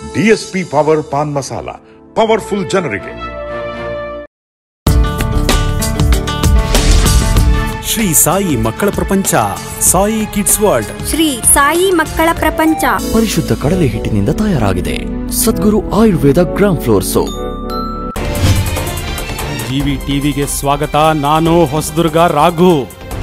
DSP power pan masala powerful ಜನರಿಗೆ ಶ್ರೀ ಸಾಯಿ ಮಕ್ಕಳ ಪ್ರಪಂಚ ಸಾಯಿ ಕಿಡ್ಸ್ ವರ್ಲ್ಡ್ ಶ್ರೀ ಸಾಯಿ ಮಕ್ಕಳ ಪ್ರಪಂಚ ಪರಿಶುದ್ಧ ಕಡಲೆ ಹಿಟ್ಟಿನಿಂದ ತಯಾರಾಗಿದೆ Sadguru Ayurveda gram flour soap TV ಟಿವಿಗೆ ಸ್ವಾಗತ ನಾನು ಹೊಸದುರ್ಗ ರಾಘು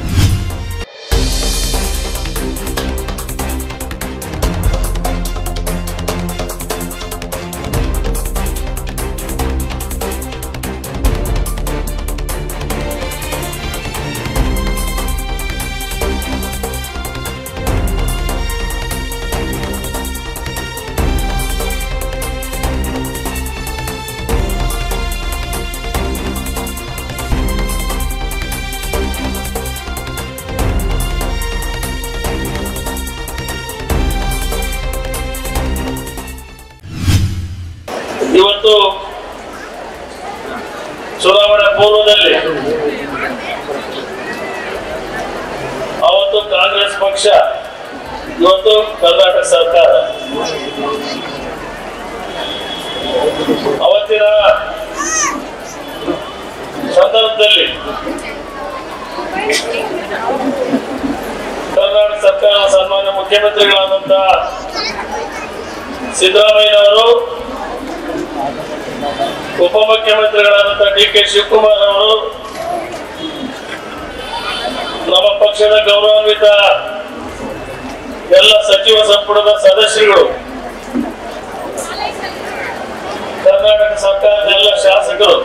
ಇವತ್ತು ಚುನಾವಣೆ ಪೂರ್ವದಲ್ಲಿ ಅವತ್ತು ಕಾಂಗ್ರೆಸ್ ಪಕ್ಷ ಇವತ್ತು ಕರ್ನಾಟಕ ಸರ್ಕಾರ ಅವತ್ತಿನ ಸಂದರ್ಭದಲ್ಲಿ ಕರ್ನಾಟಕ ಸರ್ಕಾರ ಸನ್ಮಾನ್ಯ ಮುಖ್ಯಮಂತ್ರಿಗಳಾದಂತ ಸಿದ್ದರಾಮಯ್ಯನವರು ಉಪಮುಖ್ಯಮಂತ್ರಿಗಳಾದಂಥ ಡಿ ಕೆ ಶಿವಕುಮಾರ್ ಅವರು ನಮ್ಮ ಪಕ್ಷದ ಗೌರವಾನ್ವಿತ ಎಲ್ಲ ಸಚಿವ ಸಂಪುಟದ ಸದಸ್ಯರುಗಳು ಕರ್ನಾಟಕ ಸರ್ಕಾರದ ಎಲ್ಲ ಶಾಸಕರು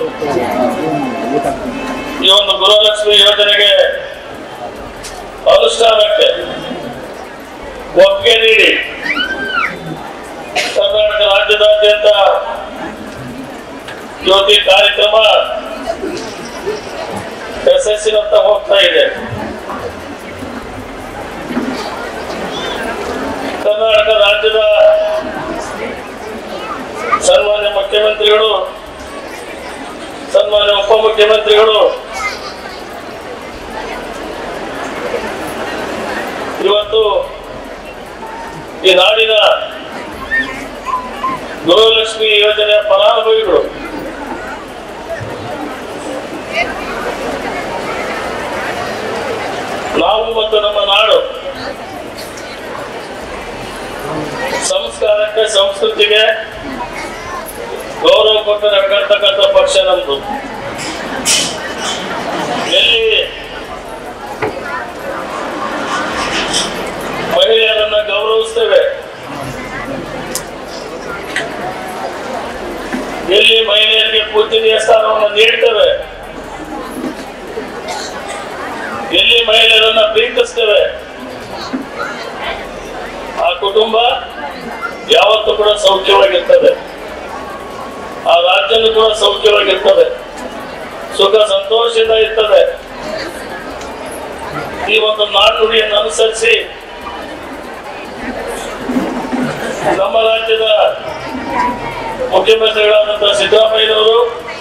ಈ ಒಂದು ಗೃಹಲಕ್ಷ್ಮಿ ಯೋಜನೆಗೆ ಅನುಷ್ಠಾನಕ್ಕೆ ಒಪ್ಪಿಗೆ ನೀಡಿ ಕರ್ನಾಟಕ ರಾಜ್ಯದಾದ್ಯಂತ ಜ್ಯೋತಿ ಕಾರ್ಯಕ್ರಮ ಯಶಸ್ಸಿನತ್ತ ಹೋಗ್ತಾ ಇದೆ ಕರ್ನಾಟಕ ರಾಜ್ಯದ ಸನ್ಮಾನ್ಯ ಮುಖ್ಯಮಂತ್ರಿಗಳು ಸನ್ಮಾನ್ಯ ಉಪಮುಖ್ಯಮಂತ್ರಿಗಳು ಇವತ್ತು ಈ ನಾಡಿನ ಗೃಹಲಕ್ಷ್ಮಿ ಯೋಜನೆಯ ಫಲಾನುಭವಿಗಳು ನಾವು ಮತ್ತು ನಮ್ಮ ನಾಡು ಸಂಸ್ಕಾರಕ್ಕೆ ಸಂಸ್ಕೃತಿಗೆ ಗೌರವ ಕೊಟ್ಟು ನಡ್ಕೊಳ್ತಕ್ಕಂಥ ಪಕ್ಷ ನಮ್ದು ಎಲ್ಲಿ ಮಹಿಳೆಯರನ್ನ ಗೌರವಿಸ್ತೇವೆ ಎಲ್ಲಿ ಮಹಿಳೆಯರಿಗೆ ಪೂಜನೀಯ ಸ್ಥಾನವನ್ನು ನೀಡ್ತೇವೆ ಎಲ್ಲಿ ಮಹಿಳೆಯರನ್ನ ಪ್ರೀತಿಸ್ತೇವೆ ಆ ಕುಟುಂಬ ಯಾವತ್ತೂ ಕೂಡ ಸೌಖ್ಯವಾಗಿರ್ತದೆ ಆ ರಾಜ್ಯನೂ ಕೂಡ ಸೌಖ್ಯವಾಗಿರ್ತದೆ ಸುಖ ಸಂತೋಷದಿಂದ ಇರ್ತದೆ ಈ ಒಂದು ನಾಣ್ಣುಡಿಯನ್ನು ಅನುಸರಿಸಿ ನಮ್ಮ ರಾಜ್ಯದ ಮುಖ್ಯಮಂತ್ರಿಗಳಾದಂತಹ ಸಿದ್ದರಾಮಯ್ಯನವರು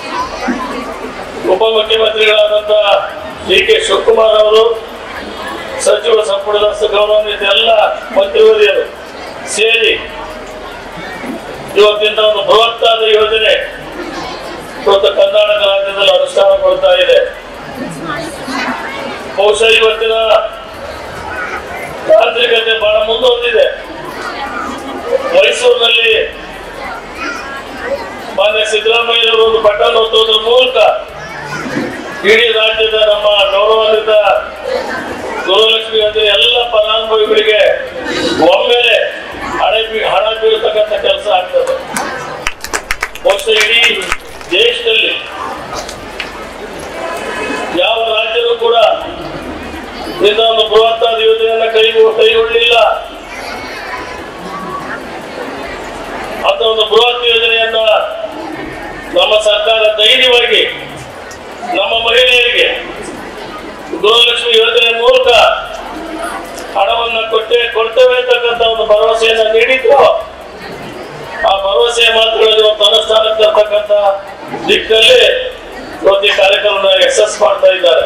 ಉಪಮುಖ್ಯಮಂತ್ರಿಗಳಾದಂತಹ ಡಿ ಕೆ ಶಿವಕುಮಾರ್ ಅವರು ಸಚಿವ ಸಂಪುಟದ ಗೌರವಾನ್ವಿತ ಎಲ್ಲ ಮಂತ್ರಿವರಿಯರು ಸೇರಿ ಇವತ್ತಿನ ಒಂದು ಬೃಹತ್ತಾದ ಯೋಜನೆ ಇವತ್ತು ಕರ್ನಾಟಕ ರಾಜ್ಯದಲ್ಲಿ ಅನುಷ್ಠಾನಗೊಳ್ತಾ ಇದೆ ಬಹುಶಃ ಇವತ್ತಿನ ತಾಂತ್ರಿಕತೆ ಬಹಳ ಮುಂದುವರೆದಿದೆ ಮೈಸೂರಿನಲ್ಲಿ ಮಾನ್ಯ ಸಿದ್ದರಾಮಯ್ಯನವರು ಒಂದು ಬಟನ್ ಒತ್ತುವುದರ ಮೂಲಕ ಇಡೀ ರಾಜ್ಯದ ನಮ್ಮ ಗೌರವಾನ್ವಿತ ಗೃಹಲಕ್ಷ್ಮಿ ಯೋಜನೆ ಎಲ್ಲ ಫಲಾನುಭವಿಗಳಿಗೆ ಒಮ್ಮೆಲೆ ಹಣ ಬೀ- ಹಣ ಬೀಳ್ತಕ್ಕಂಥ ಕೆಲಸ ಆಗ್ತದೆ ಬಹುಶಃ ಇಡೀ ದೇಶದಲ್ಲಿ ಯಾವ ರಾಜ್ಯನೂ ಕೂಡ ಇಂಥ ಒಂದು ಬೃಹತ್ತಾದ ಯೋಜನೆಯನ್ನ ಕೈಗೊ ಕೈಗೊಳ್ಳಲಿಲ್ಲ ಅಂತ ಒಂದು ಬೃಹತ್ ಯೋಜನೆಯನ್ನ ನಮ್ಮ ಸರ್ಕಾರ ಧೈರ್ಯವಾಗಿ ನಮ್ಮ ಮಹಿಳೆಯರಿಗೆ ಗೃಹಲಕ್ಷ್ಮಿ ಯೋಜನೆ ಮೂಲಕ ಹಣವನ್ನ ಕೊಟ್ಟೆ ಕೊಡ್ತೇವೆ ಅಂತಕ್ಕಂಥ ಒಂದು ಭರವಸೆಯನ್ನ ನೀಡಿದ್ರು ಆ ಭರವಸೆಯ ಮಾತುಗಳಲ್ಲಿ ಇವತ್ತು ಅನುಷ್ಠಾನಕ್ಕೆ ತರ್ತಕ್ಕಂಥ ದಿಕ್ಕಲ್ಲಿ ಇವತ್ತು ಈ ಕಾರ್ಯಕ್ರಮನ ಯಶಸ್ ಮಾಡ್ತಾ ಇದ್ದಾರೆ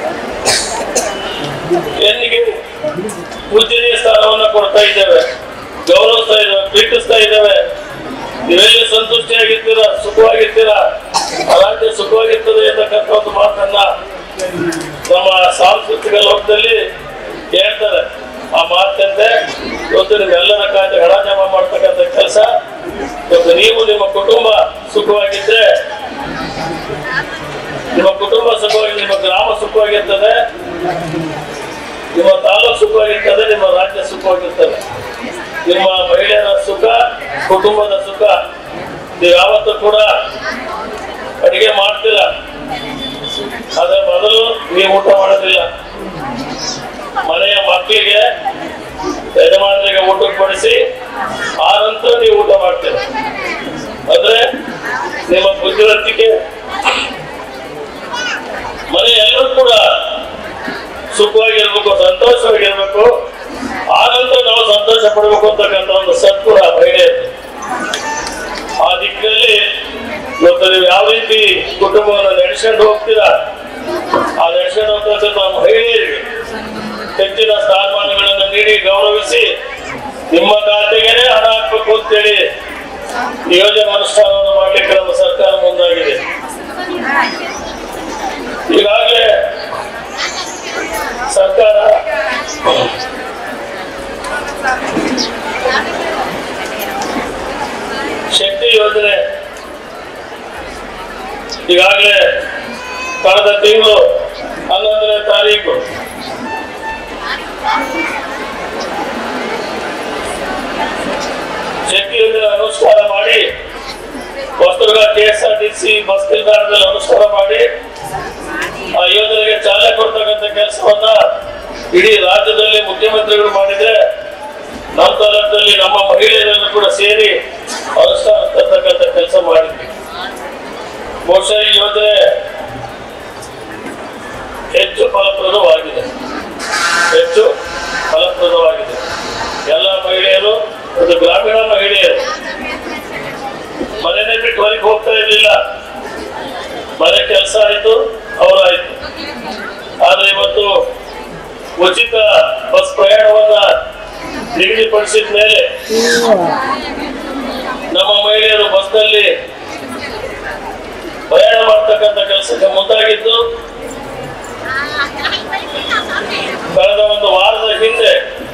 ಹೆಣ್ಣಿಗೆ ಪೂಜನೀಯ ಸ್ಥಾನವನ್ನು ಕೊಡ್ತಾ ಇದ್ದೇವೆ ಗೌರವಿಸ್ತಾ ಇದ್ದಾವೆ ಪ್ರೀತಿಸ್ತಾ ಇದ್ದಾವೆ ನೀವೆಲ್ಲಿ ಸಂತುಷ್ಟಿಯಾಗಿರ್ತೀರಾ ಸುಖವಾಗಿರ್ತೀರಾ ಆ ರಾಜ್ಯ ಸುಖವಾಗಿರ್ತದೆ ಅಂತಕ್ಕಂಥ ಒಂದು ಮಾತನ್ನ ನಮ್ಮ ಸಾಂಸ್ಕೃತಿಕ ಲೋಕದಲ್ಲಿ ಹೇಳ್ತಾರೆ ಆ ಮಾತಂತೆ ಇವತ್ತು ನಿಮ್ಮೆಲ್ಲರ ಖಾತೆ ಹಣ ಜಮಾ ಮಾಡ್ತಕ್ಕಂಥ ಕೆಲಸ ಇವತ್ತು ನೀವು ನಿಮ್ಮ ಕುಟುಂಬ ಸುಖವಾಗಿದ್ರೆ ನಿಮ್ಮ ಕುಟುಂಬ ಸುಖವಾಗಿ ನಿಮ್ಮ ಗ್ರಾಮ ಸುಖವಾಗಿರ್ತದೆ ನಿಮ್ಮ ತಾಲೂಕು ಸುಖವಾಗಿರ್ತದೆ ನಿಮ್ಮ ರಾಜ್ಯ ಸುಖವಾಗಿರ್ತದೆ ನಿಮ್ಮ ಮಹಿಳೆಯರ ಸುಖ ಕುಟುಂಬದ ಸುಖ ನೀವು ಯಾವತ್ತೂ ಕೂಡ ಅಡಿಗೆ ಮಾಡ್ತೀರ ಆದ್ರೆ ಮೊದಲು ನೀವು ಊಟ ಮಾಡೋದಿಲ್ಲ ಮನೆಯ ಮಕ್ಕಳಿಗೆ ಯಜಮಾನರಿಗೆ ಊಟಕ್ಕೆ ಬಡಿಸಿ ಆ ನಂತರ ನೀವು ಊಟ ಮಾಡ್ತೀರ ಅಂದ್ರೆ ನಿಮ್ಮ ಬುದ್ಧಿವಂತಿಕೆ ಮನೆ ಎಲ್ಲರೂ ಕೂಡ ಸುಖವಾಗಿರ್ಬೇಕು ಸಂತೋಷವಾಗಿರ್ಬೇಕು ಆ ನಂತರ ನಾವು ಸಂತೋಷ ಪಡಬೇಕು ಅಂತಕ್ಕಂಥ ಒಂದು ಸತ್ಗುಣ ಮಹಿಳೆಯದು ಆ ದಿಕ್ಕಿನಲ್ಲಿ ಇವತ್ತು ನೀವು ಯಾವ ರೀತಿ ಕುಟುಂಬವನ್ನು ನಡೆಸ್ಕೊಂಡು ಹೋಗ್ತೀರಾ ಆ ನಡೆಸ್ಕೊಂಡು ಹೋಗ್ತಕ್ಕಂಥ ಮಹಿಳೆಯರಿಗೆ ಹೆಚ್ಚಿನ ಸ್ಥಾನಮಾನಗಳನ್ನು ನೀಡಿ ಗೌರವಿಸಿ ನಿಮ್ಮ ಖಾತೆಗೆ ಹಣ ಹಾಕ್ಬೇಕು ಅಂತೇಳಿ ಈ ಯೋಜನೆ ಅನುಷ್ಠಾನವನ್ನು ಮಾಡಲಿಕ್ಕೆ ನಮ್ಮ ಸರ್ಕಾರ ಮುಂದಾಗಿದೆ ಈಗಾಗಲೇ ಸರ್ಕಾರ ಶಕ್ತಿ ಯೋಜನೆ ಈಗಾಗಲೇ ಕಳೆದ ತಿಂಗಳು ಹನ್ನೊಂದನೇ ತಾರೀಕು ಶಕ್ತಿ ಯೋಜನೆ ಅನುಷ್ಠಾನ ಮಾಡಿ Hosadurga K S R T C bus ನಿಲ್ದಾಣದಲ್ಲಿ ಅನುಷ್ಠಾನ ಮಾಡಿ ಆ ಯೋಜನೆಗೆ ಚಾಲನೆ ಕೊಡ್ತಕ್ಕಂಥ ಕೆಲಸವನ್ನ ಇಡೀ ರಾಜ್ಯದಲ್ಲಿ ಮುಖ್ಯಮಂತ್ರಿಗಳು ಮಾಡಿದ್ರೆ ನಮ್ಮ ತಾಲೂಕಲ್ಲಿ ನಮ್ಮ ಮಹಿಳೆಯರನ್ನು ಕೂಡ ಸೇರಿ ಅನುಷ್ಠಾನ ತರ್ತಕ್ಕಂಥ ಕೆಲಸ ಮಾಡಿದ್ವಿ ಬಹುಶಃ ಈ ಯೋಜನೆ ಹೆಚ್ಚು ಫಲಪ್ರದವಾಗಿದೆ ಹೆಚ್ಚು ಫಲಪ್ರದವಾಗಿದೆ ಎಲ್ಲ ಮಹಿಳೆಯರು ಮತ್ತು ಗ್ರಾಮೀಣ ಮಹಿಳೆಯರು ಮನೆನೇ ಬಿಟ್ಟು ಹೊರಗೆ ಹೋಗ್ತಾ ಇರಲಿಲ್ಲ ಮನೆ ಕೆಲಸ ಆಯ್ತು ಅವರಾಯ್ತು ಆದ್ರೆ ಇವತ್ತು ಉಚಿತ ಬಸ್ ಪ್ರಯಾಣವನ್ನ ನಿಗದಿಪಡಿಸಿದ ಮೇಲೆ ನಮ್ಮ ಮಹಿಳೆಯರು ಬಸ್ನಲ್ಲಿ ಪ್ರಯಾಣ ಮಾಡ್ತಕ್ಕಂಥ ಕೆಲಸಕ್ಕೆ ಮುಂದಾಗಿದ್ದು ಕಳೆದ ಒಂದು ವಾರದ ಹಿಂದೆ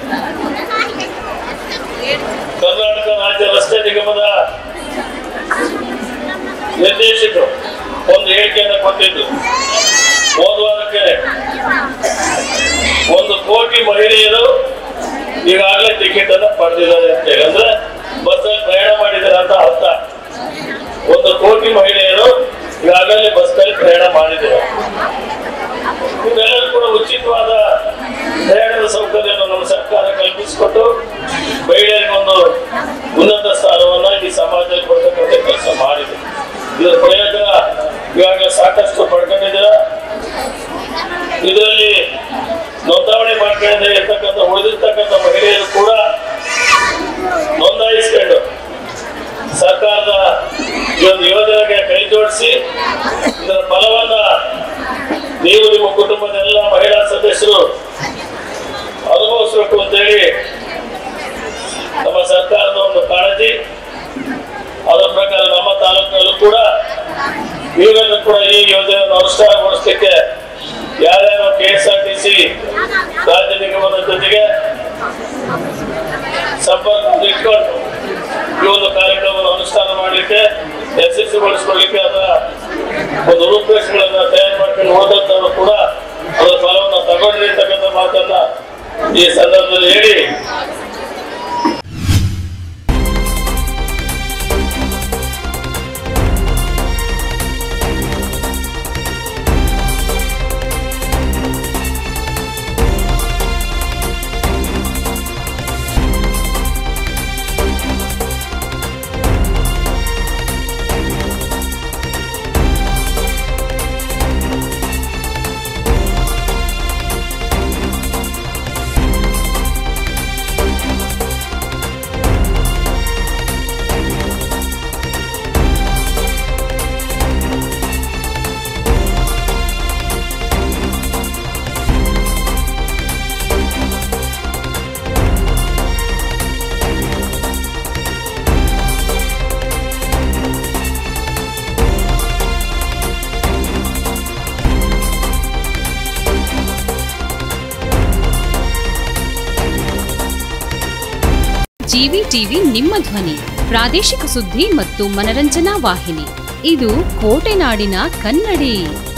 ಕರ್ನಾಟಕ ರಾಜ್ಯ ರಸ್ತೆ ನಿಗಮದ ನಿರ್ದೇಶಕರು ಒಂದು ಹೇಳಿಕೆಯನ್ನು ಕೊಟ್ಟಿದ್ದು ಹೋದ ವಾರಕ್ಕೆ ಒಂದು ಕೋಟಿ ಮಹಿಳೆಯರು ಈಗಾಗಲೇ ಟಿಕೆಟ್ ಅನ್ನ ಪಡೆದಿದ್ದಾರೆ ಅಂತ ಹೇಳಿ ಅಂದ್ರೆ ಬಸ್ಸಲ್ಲಿ ಪ್ರಯಾಣ ಮಾಡಿದ್ದಾರೆ ಅಂತ ಅರ್ಥ ಒಂದು ಕೋಟಿ ಮಹಿಳೆಯರು ಈಗಾಗಲೇ ಬಸ್ನಲ್ಲಿ ಪ್ರಯಾಣ ಮಾಡಿದ್ದಾರೆ ಇವರೆಲ್ಲರೂ ಕೂಡ ಉಚಿತವಾದ ಪ್ರಯಾಣದ ಸೌಕರ್ಯವನ್ನು ನಮ್ಮ ಸರ್ಕಾರ ಕಲ್ಪಿಸಿಕೊಟ್ಟು ಮಹಿಳೆಯರಿಗೆ ಒಂದು ಉನ್ನತ ಸ್ಥಾನವನ್ನ ಈ ಸಮಾಜದಲ್ಲಿ ಕೊಡ್ತಕ್ಕಂಥ ಕೆಲಸ ಮಾಡಿದೆ ಇದರ ಪ್ರಯೋಜನ ಇವಾಗ ಸಾಕಷ್ಟು ಪಡ್ಕೊಂಡಿದ್ದೀರ ಇದರಲ್ಲಿ ನೋಂದಾವಣಿ ಮಾಡ್ಕೊಂಡಿದ್ದ ಇರ್ತಕ್ಕಂಥ ಉಳಿದಿರ್ತಕ್ಕಂಥ ಮಹಿಳೆಯರು ಕೂಡ ನೋಂದಾಯಿಸ್ಕೊಂಡು ಸರ್ಕಾರದ ಈ ಒಂದು ಯೋಜನೆಗೆ ಕೈ ಜೋಡಿಸಿ ಇದರ ಫಲವನ್ನ ನೀವು ನಿಮ್ಮ ಕುಟುಂಬದ ಎಲ್ಲ ಮಹಿಳಾ ಸದಸ್ಯರು ಅನುಭವಿಸಬೇಕು ಅಂತೇಳಿ ನಮ್ಮ ಸರ್ಕಾರದ ಒಂದು ಕಾಳಜಿ ಅದರ ಪ್ರಕಾರ ನಮ್ಮ ತಾಲೂಕಿನಲ್ಲೂ ಕೂಡ ನೀವೆಲ್ಲರೂ ಕೂಡ ಈ ಯೋಜನೆಯನ್ನು ಅನುಷ್ಠಾನಗೊಳಿಸಲಿಕ್ಕೆ ಯಾರ್ಯಾರು K S R T C ರಾಜ್ಯ ನಿಗಮದ ಜೊತೆಗೆ ಸಂಪರ್ಕ ಇಟ್ಕೊಂಡು ಈ ಒಂದು ಕಾರ್ಯಕ್ರಮವನ್ನು ಅನುಷ್ಠಾನ ಮಾಡಲಿಕ್ಕೆ ಯಶಸ್ವಿಗೊಳಿಸ್ಕೊಳ್ಳಿಕ್ಕೆ ಅದರ ಒಂದು ರೂಪರೇಷೆಗಳನ್ನ ತಯಾರು ಮಾಡ್ಕೊಂಡು ಹೋದಂತವರು ಕೂಡ ಅದರ ಫಲವನ್ನು ತಗೊಂಡ್ರಿ ಅಂತಕ್ಕಂಥ ಮಾತನ್ನ ಈ ಸಂದರ್ಭದಲ್ಲಿ ಹೇಳಿ ಜಿವಿ ಟಿವಿ ನಿಮ್ಮ ಧ್ವನಿ ಪ್ರಾದೇಶಿಕ ಸುದ್ದಿ ಮತ್ತು ಮನರಂಜನಾ ವಾಹಿನಿ ಇದು ಕೋಟೆನಾಡಿನ ಕನ್ನಡಿ